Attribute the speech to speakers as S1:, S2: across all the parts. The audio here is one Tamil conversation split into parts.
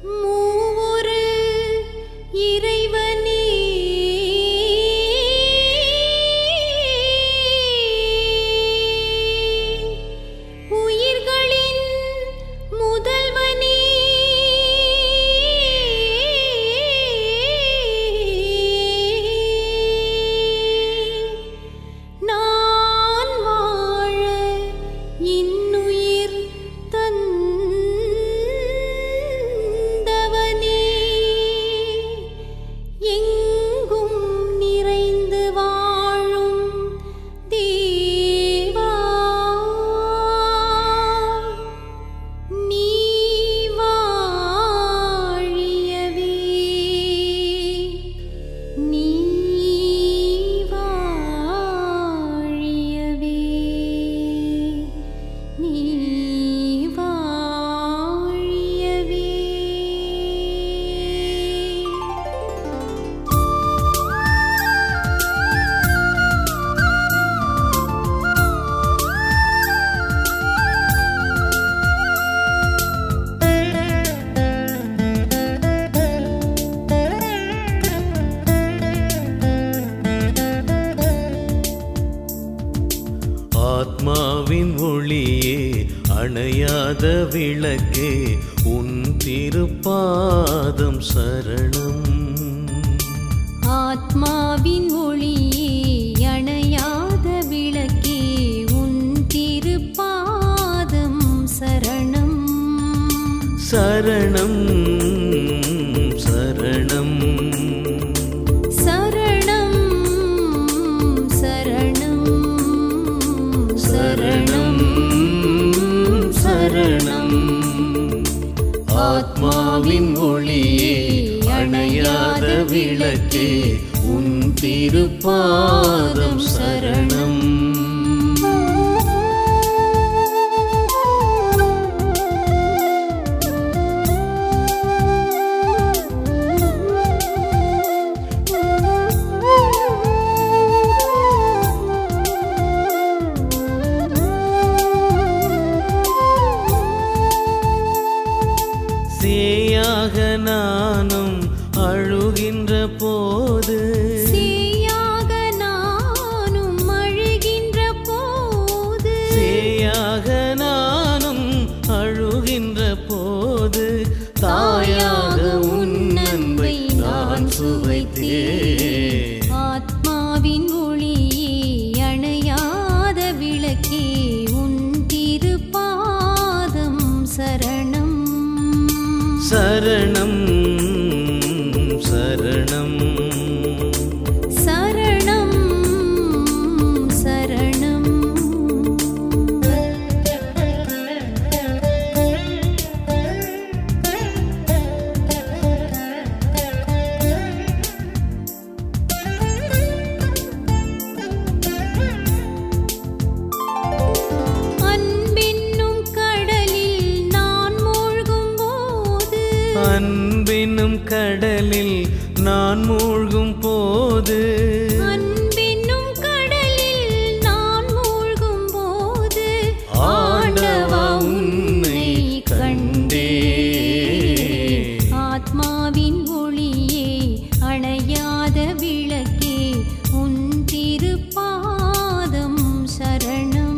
S1: மூவொரு இறைவனே உயிர்களின் முதல்வனே நான் வாழ இன்னுயிர் தந்தவனே எங்கும் நிறைந்து வாழும் தேவா நீ வாழியவே நீ வாழியவே நீ வாழியவே
S2: ஆத்மாவின் ஒளியே அணையாத விளக்கே உன் திருப்பாதம் சரணம்
S1: ஆத்மாவின் ஒளியே அணையாத விளக்கே உன் திருப்பாதம் சரணம்
S2: சரணம் சரணம்
S1: சரணம் சரணம்
S2: சரணம் சரணம் ஆத்மாவின் ஒளியே அணையாத விளக்கே உன் திருப்பாதம் சரணம் சேயாக நானும் அழுகின்ற போது
S1: சீயாக நானும் அழுகின்ற போது
S2: சேயாக நானும் அழுகின்ற போது தாயாக உன் அன்பை நான் சுவைத்தேன்
S1: ஆத்மாவின் ஒளியே அணையாத விளக்கே உன் திருப்பாதம் சரணம்
S2: சரணம் சரணம்
S1: சரணம் சரணம் அன்பென்னும் கடலில் நான் மூழ்கும் போது
S2: அன்பினும் கடலில் நான் மூழ்கும் போது
S1: அன்பென்னும் கடலில் நான் மூழ்கும் போது ஆண்டவா உன்னை கண்டே ஆத்மாவின் ஒளியே அணையாத விளக்கே உன் திருப்பாதம் சரணம்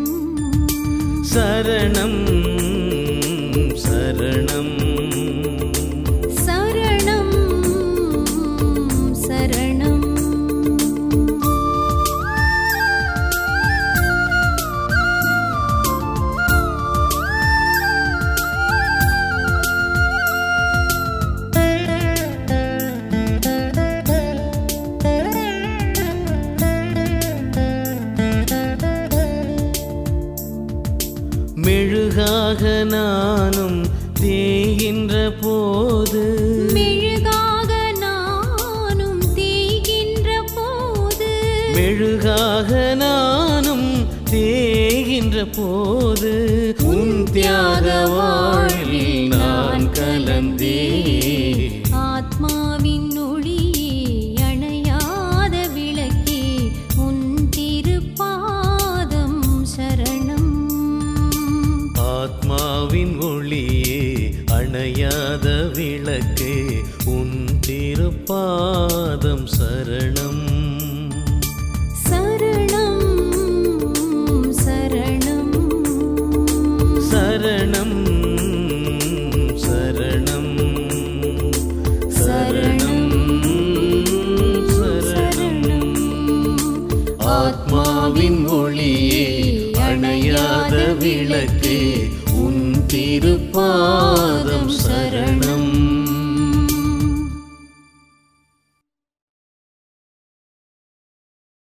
S2: சரணம் சரணம்
S1: சரணம் சரணம்
S2: மெழுகாக நானும் தேகின்ற போது
S1: மெழுகாக நானும் தேய்கின்ற போது
S2: மெழுகாக நானும் தேகின்ற போது உன் தியாக வாழ்வில் நான் கலந்தே
S1: ஆத்மாவின் ஒளியே அணையாத விளக்கே உன் திருப்பாதம் சரணம்
S2: ஆத்மாவின் ஒளியே அணையாத விளக்கே உன் திருப்பாதம் சரணம்
S1: சரணம் சரணம்
S2: சரணம் சரணம் சரணம் சரணம் ஆத்மாவின் ஒளியே அணையாத விளக்கே உன் திருப்பாதம் சரணம்